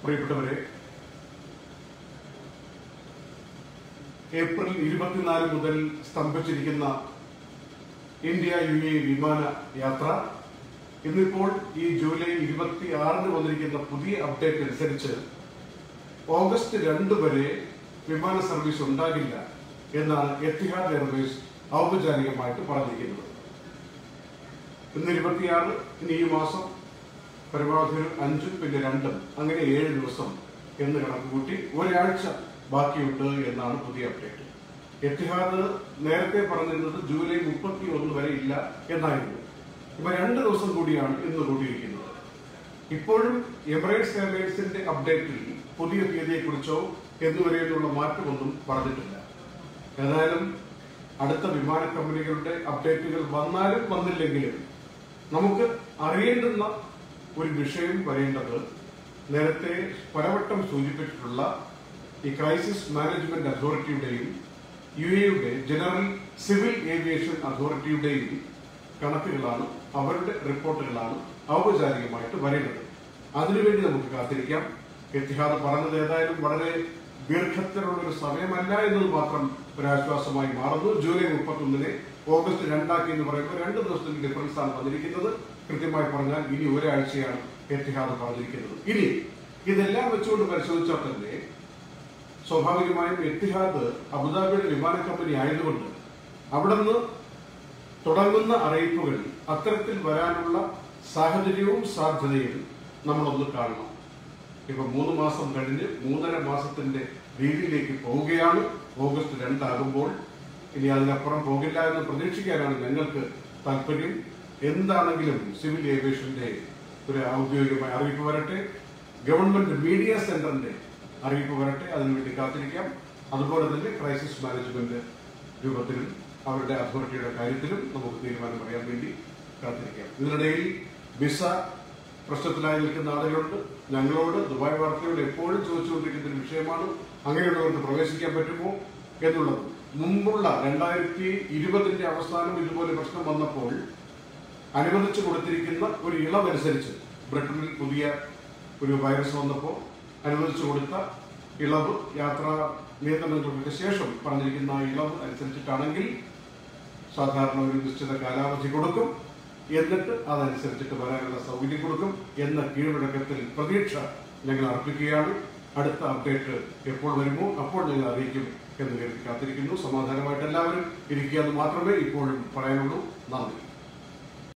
പ്രിയപ്പെട്ടവരെ ഏപ്രിൽ ഇരുപത്തിനാല് മുതൽ സ്തംഭിച്ചിരിക്കുന്ന ഇന്ത്യ യു എ വിമാന യാത്ര ഇന്നിപ്പോൾ ഈ ജൂലൈ ഇരുപത്തി ആറിന് വന്നിരിക്കുന്ന പുതിയ അപ്ഡേറ്റ് അനുസരിച്ച് ഓഗസ്റ്റ് രണ്ട് വരെ വിമാന സർവീസ് ഉണ്ടാകില്ല എന്നാണ് എത്തിഹാദ് എയർവേസ് ഔപചാരികമായിട്ട് പറഞ്ഞിരിക്കുന്നത് ഇന്ന് ഇരുപത്തിയാറ് ഇനി ഈ മാസം പരമാവധി ഒരു അഞ്ചും പിന്നെ രണ്ടും അങ്ങനെ ഏഴ് ദിവസം എന്ന് കണക്ക് കൂട്ടി ഒരാഴ്ച ബാക്കിയുണ്ട് എന്നാണ് പുതിയ അപ്ഡേറ്റ് എത്തിഹാദ് നേരത്തെ പറഞ്ഞിരുന്നത് ജൂലൈ മുപ്പത്തി ഒന്ന് വരെ ഇല്ല എന്നായിരുന്നു ഇപ്പൊ രണ്ട് ദിവസം കൂടിയാണ് ഇന്ന് കൂട്ടിയിരിക്കുന്നത് ഇപ്പോഴും എമിറേറ്റ്സ് എയർലൈൻസിന്റെ അപ്ഡേറ്റിൽ പുതിയ തീയതിയെക്കുറിച്ചോ എന്നുവരെയുള്ള മാറ്റമൊന്നും പറഞ്ഞിട്ടില്ല ഏതായാലും അടുത്ത വിമാന കമ്പനികളുടെ അപ്ഡേറ്റുകൾ വന്നാലും വന്നില്ലെങ്കിലും നമുക്ക് അറിയേണ്ടുന്ന ഒരു വിഷയം വരേണ്ടത് നേരത്തെ പലവട്ടം സൂചിപ്പിച്ചിട്ടുള്ള ഈ ക്രൈസിസ് മാനേജ്മെന്റ് അതോറിറ്റിയുടെയും യു എയുടെ ജനറൽ സിവിൽ ഏവിയേഷൻ അതോറിറ്റിയുടെയും കണക്കുകളാണ് അവരുടെ റിപ്പോർട്ടുകളാണ് ഔപചാരികമായിട്ട് വരേണ്ടത് അതിനുവേണ്ടി നമുക്ക് കാത്തിരിക്കാം എത്തിഹാദ് പറഞ്ഞത് ഏതായാലും വളരെ ദീർഘത്തിലുള്ള ഒരു സമയമല്ല എന്നത് മാത്രം ഒരാശ്വാസമായി മാറുന്നു ജൂലൈ മുപ്പത്തൊന്നിനെ ഓഗസ്റ്റ് രണ്ടാക്കി എന്ന് പറയുമ്പോൾ രണ്ട് ദിവസത്തിന്റെ ഡിഫറൻസ് ആണ് വന്നിരിക്കുന്നത് കൃത്യമായി പറഞ്ഞാൽ ഇനി ഒരാഴ്ചയാണ് എത്തിഹാദ് പറഞ്ഞിരിക്കുന്നത് ഇനി ഇതെല്ലാം വെച്ചുകൊണ്ട് പരിശോധിച്ചാൽ തന്നെ സ്വാഭാവികമായും എത്തിഹാദ് അബുദാബിയുടെ വിമാന കമ്പനി ആയതുകൊണ്ട് അവിടുന്ന് തുടങ്ങുന്ന അറിയിപ്പുകൾ അത്തരത്തിൽ വരാനുള്ള സാഹചര്യവും സാധ്യതയും നമ്മളൊന്ന് കാണണം ഇപ്പൊ മൂന്ന് മാസം കഴിഞ്ഞ് മൂന്നര മാസത്തിന്റെ രീതിയിലേക്ക് പോവുകയാണ് ഓഗസ്റ്റ് രണ്ടാകുമ്പോൾ ഇനി അതിനപ്പുറം പോകില്ല എന്ന് പ്രതീക്ഷിക്കാനാണ് ഞങ്ങൾക്ക് താല്പര്യം എന്താണെങ്കിലും സിവിൽ ഏവിയേഷന്റെ ഒരു ഔദ്യോഗികമായ അറിയിപ്പ് വരട്ടെ ഗവൺമെന്റ് മീഡിയ സെന്ററിന്റെ അറിയിപ്പ് വരട്ടെ അതിനുവേണ്ടി കാത്തിരിക്കാം അതുപോലെ തന്നെ ക്രൈസിസ് മാനേജ്മെന്റ് രൂപത്തിലും അവരുടെ അതോറിറ്റിയുടെ കാര്യത്തിലും നമുക്ക് തീരുമാനം പറയാൻ വേണ്ടി കാത്തിരിക്കാം ഇതിനിടയിൽ വിസ പ്രശ്നത്തിലായി നിൽക്കുന്ന ആളുകളുണ്ട് ഞങ്ങളോട് ദുബായ് വാർത്തയോട് എപ്പോഴും ചോദിച്ചുകൊണ്ടിരിക്കുന്ന ഒരു വിഷയമാണ് അങ്ങനെയുള്ളവർക്ക് പ്രവേശിക്കാൻ പറ്റുമോ എന്നുള്ളത് മുമ്പുള്ള രണ്ടായിരത്തി ഇരുപതിന്റെ അവസാനം ഇതുപോലെ പ്രശ്നം വന്നപ്പോൾ അനുവദിച്ചു കൊടുത്തിരിക്കുന്ന ഒരു ഇളവനുസരിച്ച് ബ്രിട്ടനിൽ പുതിയ ഒരു വൈറസ് വന്നപ്പോൾ അനുവദിച്ചു കൊടുത്ത ഇളവ് യാത്രാ നിയന്ത്രണങ്ങൾക്ക് ശേഷം പറഞ്ഞിരിക്കുന്ന ആ ഇളവ് അനുസരിച്ചിട്ടാണെങ്കിൽ സാധാരണ ഒരു നിശ്ചിത കാലാവധി കൊടുക്കും എന്നിട്ട് അതനുസരിച്ചിട്ട് വരാനുള്ള സൗകര്യം കൊടുക്കും എന്ന കീഴ്വഴക്കത്തിൽ പ്രതീക്ഷ ഞങ്ങൾ അർപ്പിക്കുകയാണ് അടുത്ത അപ്ഡേറ്റ് എപ്പോൾ വരുമോ അപ്പോൾ ഞങ്ങൾ അറിയിക്കും എന്ന് കരുതി കാത്തിരിക്കുന്നു സമാധാനമായിട്ട് എല്ലാവരും ഇരിക്കുക എന്ന് മാത്രമേ ഇപ്പോഴും പറയാനുള്ളൂ നന്ദി